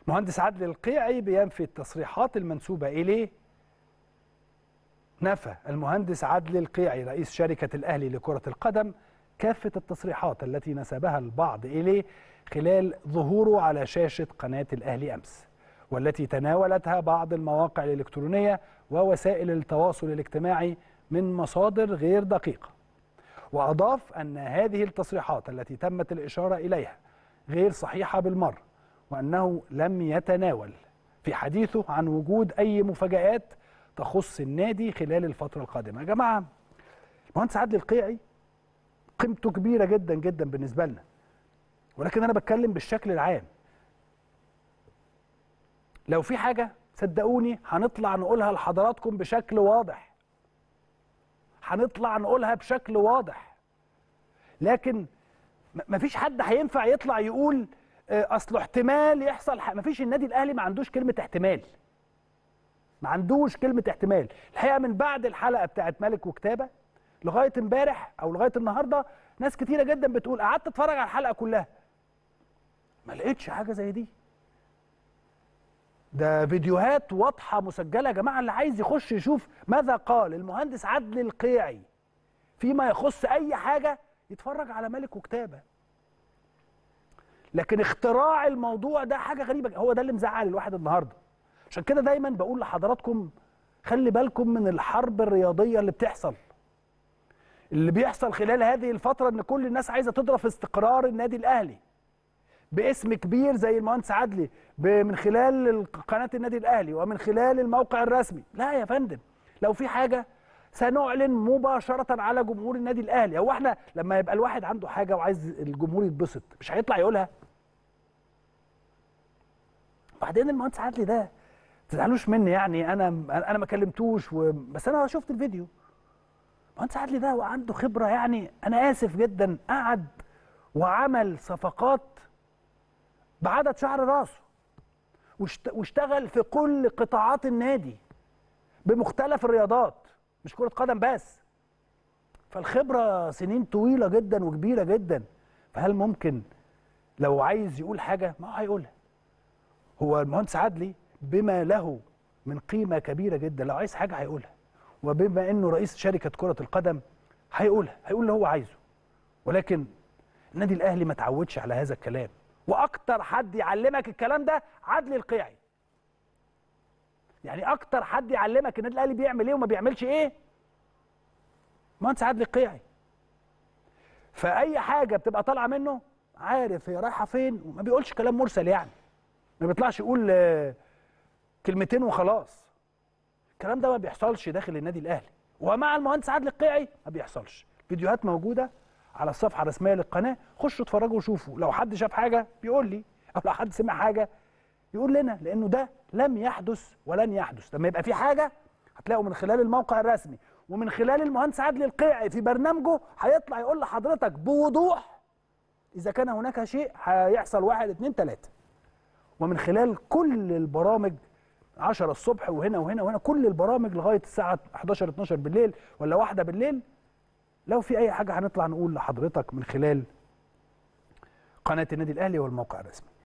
مهندس عدلي القيعي بينفي التصريحات المنسوبة إليه نفى المهندس عدلي القيعي رئيس شركة الأهلي لكرة القدم كافة التصريحات التي نسبها البعض إليه خلال ظهوره على شاشة قناة الأهلي أمس والتي تناولتها بعض المواقع الإلكترونية ووسائل التواصل الاجتماعي من مصادر غير دقيقة وأضاف أن هذه التصريحات التي تمت الإشارة إليها غير صحيحة بالمرة وأنه لم يتناول في حديثه عن وجود أي مفاجآت تخص النادي خلال الفترة القادمة يا جماعة المهندس عادل القيعي قيمته كبيرة جدا جدا بالنسبة لنا ولكن أنا بتكلم بالشكل العام لو في حاجة صدقوني هنطلع نقولها لحضراتكم بشكل واضح هنطلع نقولها بشكل واضح لكن مفيش حد هينفع يطلع يقول اصله احتمال يحصل مفيش النادي الاهلي ما عندوش كلمه احتمال ما عندوش كلمه احتمال الحقيقه من بعد الحلقه بتاعت ملك وكتابه لغايه امبارح او لغايه النهارده ناس كتيره جدا بتقول قعدت اتفرج على الحلقه كلها ما لقيتش حاجه زي دي ده فيديوهات واضحه مسجله يا جماعه اللي عايز يخش يشوف ماذا قال المهندس عدلي القيعي فيما يخص اي حاجه يتفرج على ملك وكتابه لكن اختراع الموضوع ده حاجه غريبه هو ده اللي مزعل الواحد النهارده عشان كده دايما بقول لحضراتكم خلي بالكم من الحرب الرياضيه اللي بتحصل اللي بيحصل خلال هذه الفتره ان كل الناس عايزه تضرب في استقرار النادي الاهلي باسم كبير زي المهندس عدلي من خلال قناه النادي الاهلي ومن خلال الموقع الرسمي لا يا فندم لو في حاجه سنعلن مباشره على جمهور النادي الاهلي هو احنا لما يبقى الواحد عنده حاجه وعايز الجمهور يتبسط مش هيطلع يقولها بعدين المهندس عدلي ده ما تزعلوش مني يعني انا انا ما كلمتوش و... بس انا شفت الفيديو المهندس عدلي ده عنده خبره يعني انا اسف جدا قعد وعمل صفقات بعدد شعر راسه واشتغل في كل قطاعات النادي بمختلف الرياضات مش كرة قدم بس فالخبرة سنين طويلة جدا وكبيرة جدا فهل ممكن لو عايز يقول حاجة ما هو هيقولها هو المهندس عدلي بما له من قيمة كبيرة جدا لو عايز حاجة هيقولها وبما انه رئيس شركة كرة القدم هيقولها هيقول اللي هو عايزه ولكن النادي الاهلي ما تعودش على هذا الكلام واكتر حد يعلمك الكلام ده عدلي القيعي يعني اكتر حد يعلمك النادي الاهلي بيعمل ايه وما بيعملش ايه مهندس عدلي القيعي فاي حاجه بتبقى طالعه منه عارف هي رايحه فين وما بيقولش كلام مرسل يعني ما بيطلعش يقول كلمتين وخلاص الكلام ده ما بيحصلش داخل النادي الاهلي ومع المهندس عادل القيعي ما بيحصلش فيديوهات موجوده على الصفحه الرسميه للقناه خشوا اتفرجوا وشوفوا لو حد شاف حاجه بيقول لي او لو حد سمع حاجه يقول لنا لانه ده لم يحدث ولن يحدث لما يبقى في حاجه هتلاقوا من خلال الموقع الرسمي ومن خلال المهندس عادل القيعي في برنامجه هيطلع يقول لحضرتك بوضوح اذا كان هناك شيء هيحصل واحد اتنين تلاته ومن خلال كل البرامج 10 الصبح وهنا وهنا وهنا كل البرامج لغايه الساعه 11 12 بالليل ولا واحدة بالليل لو في اي حاجه هنطلع نقول لحضرتك من خلال قناه النادي الاهلي والموقع الرسمي